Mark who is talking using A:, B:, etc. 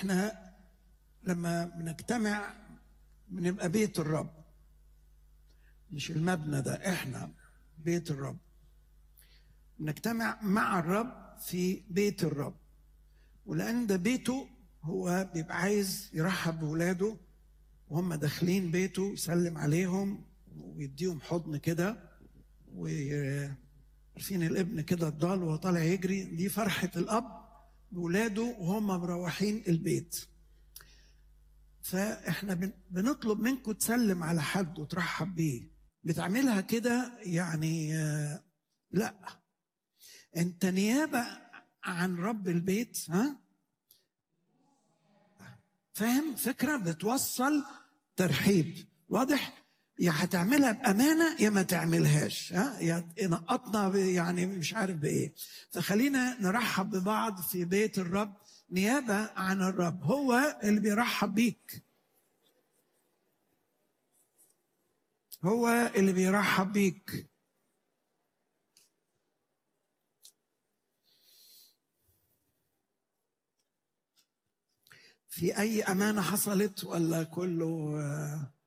A: احنا لما بنجتمع بنبقى بيت الرب مش المبنى ده احنا بيت الرب نجتمع مع الرب في بيت الرب ولان ده بيته هو بيبقى عايز يرحب بولاده وهم داخلين بيته يسلم عليهم ويديهم حضن كده وعارفين الابن كده الضال وهو طالع يجري دي فرحة الأب بولاده وهم مروحين البيت فاحنا بن- بنطلب منكم تسلم على حد وترحب بيه بتعملها كده يعني آه، لا انت نيابه عن رب البيت ها فاهم فكره بتوصل ترحيب واضح يا هتعملها بامانه يا ما تعملهاش ها يا نقطنا ب- يعني مش عارف بايه فخلينا نرحب ببعض في بيت الرب نيابه عن الرب هو اللي بيرحب بيك هو اللي بيرحب بيك في اي امانه حصلت ولا كله آه،